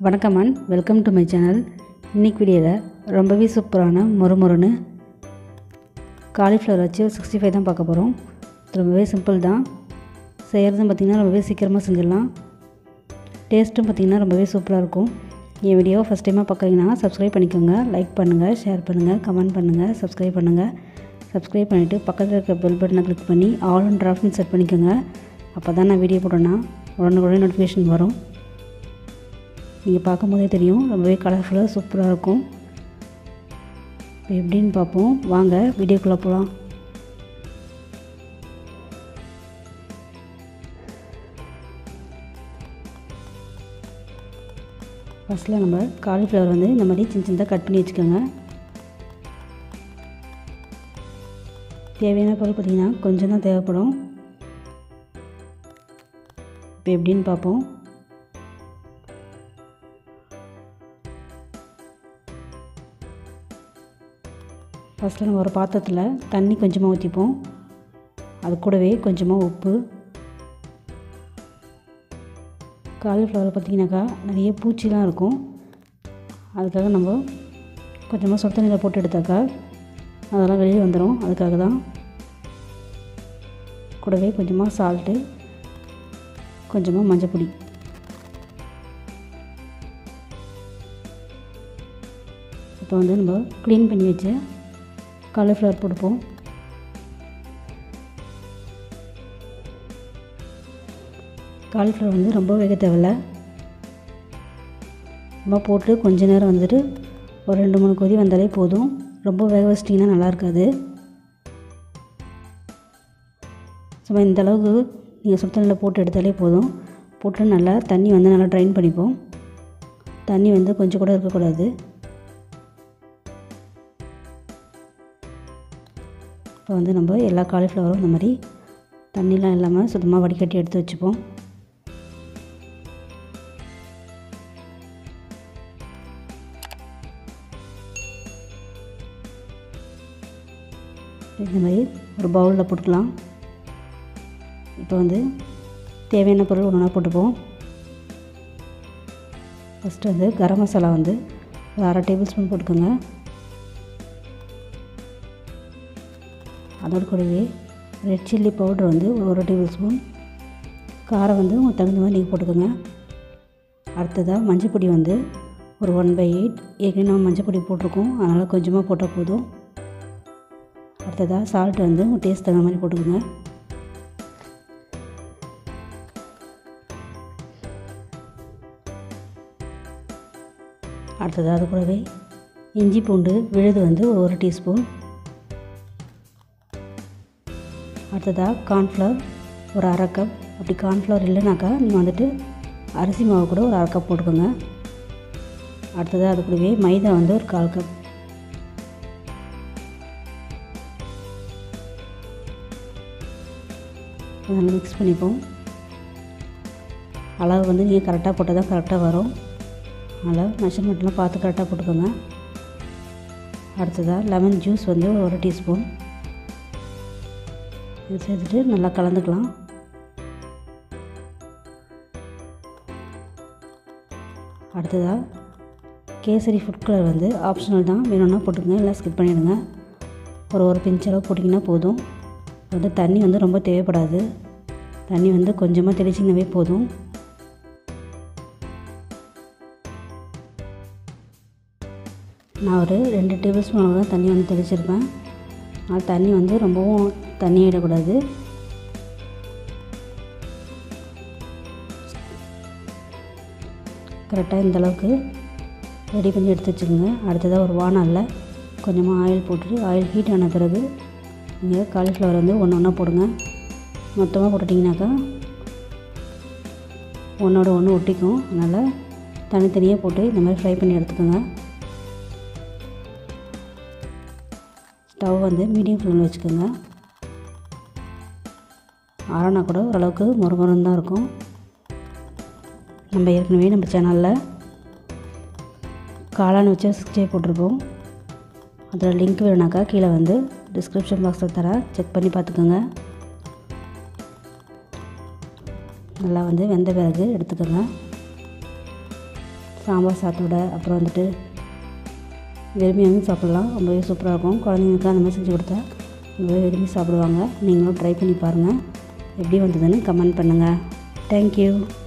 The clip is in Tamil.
வணக்கம் and welcome to my channel இன்னைக்கு வீடியோவில் ரொம்பவே சூப்பரான மொறுமொறுன்னு காலிஃப்ளவர் வச்சு சிக்ஸ்டி ஃபைவ் தான் பார்க்க போகிறோம் இது ரொம்பவே சிம்பிள் தான் செய்கிறதும் பார்த்திங்கன்னா ரொம்பவே சீக்கிரமாக செஞ்சிடலாம் டேஸ்ட்டும் பார்த்திங்கன்னா ரொம்பவே சூப்பராக இருக்கும் என் வீடியோவை ஃபஸ்ட் டைமாக பார்க்குறீங்கன்னா சப்ஸ்கிரைப் பண்ணிக்கோங்க லைக் பண்ணுங்கள் ஷேர் பண்ணுங்கள் கமெண்ட் பண்ணுங்கள் சப்ஸ்கிரைப் பண்ணுங்கள் சப்ஸ்கிரைப் பண்ணிவிட்டு பக்கத்தில் இருக்க பெல் பட்டனை கிளிக் பண்ணி ஆல் அண்ட் ஆப்ஷன் செட் பண்ணிக்கோங்க அப்போ தான் நான் வீடியோ போட்டேன்னா உடனுக்குடனே நோட்டிஃபிகேஷன் வரும் நீங்கள் பார்க்கும்போதே தெரியும் ரொம்பவே கலர்ஃபுல்லாக சூப்பராக இருக்கும் இப்போ எப்படின்னு பார்ப்போம் வாங்க வீடியோக்குள்ளே போகலாம் ஃபஸ்ட்டில் நம்ம காலிஃப்ளவர் வந்து இந்த மாதிரி சின்ன சின்னதாக கட் பண்ணி வச்சுக்கோங்க தேவையான பொருள் பார்த்திங்கன்னா கொஞ்சம் தான் தேவைப்படும் இப்போ எப்படின்னு பார்ப்போம் ஃபஸ்ட்டில் நம்ம ஒரு பாத்திரத்தில் தண்ணி கொஞ்சமாக ஊற்றிப்போம் அது கூடவே கொஞ்சமாக உப்பு காலிஃப்ளவர் பார்த்திங்கனாக்கா நிறைய பூச்சிலாம் இருக்கும் அதுக்காக நம்ம கொஞ்சமாக சொட்டு தண்ணியில் போட்டு எடுத்தாக்கா அதெல்லாம் வெளியே வந்துடும் அதுக்காக தான் கூடவே கொஞ்சமாக சால்ட்டு கொஞ்சமாக மஞ்சப்பொடி இப்போ வந்து நம்ம க்ளீன் பண்ணி வச்சு காலிஃப்ளவர் போட்டுப்போம் காலிஃப்ளவர் வந்து ரொம்ப வேக தேவையில்ல நம்ம போட்டு கொஞ்ச நேரம் வந்துட்டு ஒரு ரெண்டு மூணு கொதி வந்தாலே போதும் ரொம்ப வேக வச்சிட்டிங்கன்னா நல்லா இருக்காது சும்மா இந்த அளவுக்கு நீங்கள் சுத்தனில் போட்டு எடுத்தாலே போதும் போட்டு நல்லா தண்ணி வந்து நல்லா ட்ரைன் பண்ணிப்போம் தண்ணி வந்து கொஞ்சம் கூட இருக்கக்கூடாது இப்போ வந்து நம்ம எல்லா காலிஃப்ளவரும் இந்த மாதிரி தண்ணிலாம் இல்லாமல் சுத்தமாக வடிகட்டி எடுத்து வச்சுப்போம் இந்த மாதிரி ஒரு பவுலில் போட்டுக்கலாம் இப்போ வந்து தேவையான பொருள் ஒன்று ஒன்றா போட்டுப்போம் ஃபஸ்ட்டு வந்து கரம் மசாலா வந்து ஒரு அரை டேபிள் ஸ்பூன் போட்டுக்கோங்க அதோடு கூடவே ரெட் சில்லி பவுடர் வந்து ஒரு ஒரு டேபிள் ஸ்பூன் காரம் வந்து உங்களுக்கு தகுந்த மாதிரி நீங்கள் போட்டுக்கோங்க அடுத்ததாக மஞ்சப்பொடி வந்து ஒரு ஒன் பை எயிட் ஏற்கனவே நம்ம மஞ்சப்பொடி போட்டிருக்கோம் அதனால் கொஞ்சமாக போட்டால் போதும் அடுத்ததாக சால்ட் வந்து உங்கள் டேஸ்ட் தகுந்த மாதிரி போட்டுக்கோங்க அடுத்ததாக அது கூடவே இஞ்சி பூண்டு விழுது வந்து ஒரு டீஸ்பூன் அடுத்ததாக கார்ன்ஃப்ளவர் ஒரு அரை கப் அப்படி கார்ன்ஃப்ளவர் இல்லைனாக்கா நீங்கள் வந்துட்டு அரிசி மாவு கூட ஒரு அரை கப் போட்டுக்கோங்க அடுத்ததாக அது கூடவே மைதா வந்து ஒரு கால் கப் நல்லா மிக்ஸ் பண்ணிப்போம் அளவு வந்து நீங்கள் கரெக்டாக போட்டால் தான் கரெக்டாக வரும் அதனால் மெஷர்மெண்ட்லாம் பார்த்து கரெக்டாக போட்டுக்கோங்க அடுத்ததாக லெமன் ஜூஸ் வந்து ஒரு டீஸ்பூன் இது சேர்த்துட்டு நல்லா கலந்துக்கலாம் அடுத்ததாக கேசரி ஃபுட் கலர் வந்து ஆப்ஷனல் தான் வேணும்னா போட்டுக்கங்க இல்லை ஸ்கிப் பண்ணிவிடுங்க ஒரு ஒரு பிஞ்ச் அளவு போட்டிங்கன்னா போதும் வந்து தண்ணி வந்து ரொம்ப தேவைப்படாது தண்ணி வந்து கொஞ்சமாக தெளிச்சிங்கவே போதும் நான் ஒரு ரெண்டு டேபிள் ஸ்பூன் அளவு தான் தண்ணி வந்து தெளிச்சிருப்பேன் அதனால் தண்ணி வந்து ரொம்பவும் தண்ணி ஆகிடக்கூடாது கரெக்டாக இந்த அளவுக்கு ரெடி பண்ணி எடுத்து வச்சுக்கோங்க அடுத்ததாக ஒரு வானலில் கொஞ்சமாக ஆயில் போட்டுட்டு ஆயில் ஹீட் ஆன பிறகு நீங்கள் காலிஃப்ளவர் வந்து ஒன்று ஒன்றா போடுங்க மொத்தமாக போட்டுட்டிங்கனாக்கா ஒன்றோட ஒன்று ஒட்டிக்கும் அதனால் தனித்தனியாக போட்டு இந்த மாதிரி ஃப்ரை பண்ணி எடுத்துக்கோங்க ஸ்டவ் வந்து மீடியம் ஃப்ளேமில் வச்சுக்கோங்க ஆறனா கூட ஓரளவுக்கு முறுமுறுன்னு தான் இருக்கும் நம்ம ஏற்கனவே நம்ம சேனலில் காளான் வச்சு சிக்ஸ்டே போட்டிருப்போம் அதில் லிங்க் வேணுனாக்கா கீழே வந்து டிஸ்கிரிப்ஷன் பாக்ஸில் தரேன் செக் பண்ணி பார்த்துக்கோங்க நல்லா வந்து வெந்த பிறகு எடுத்துக்கோங்க சாம்பார் சாத்தோட அப்புறம் வந்துட்டு வெறுமையாகவும் சாப்பிட்லாம் ரொம்பவே சூப்பராக இருக்கும் குழந்தைங்களுக்கு அந்த மாதிரி செஞ்சு கொடுத்தா ரொம்பவே விரும்பி சாப்பிடுவாங்க நீங்களும் ட்ரை பண்ணி பாருங்கள் எப்படி வந்ததுன்னு கமெண்ட் பண்ணுங்கள் தேங்க்யூ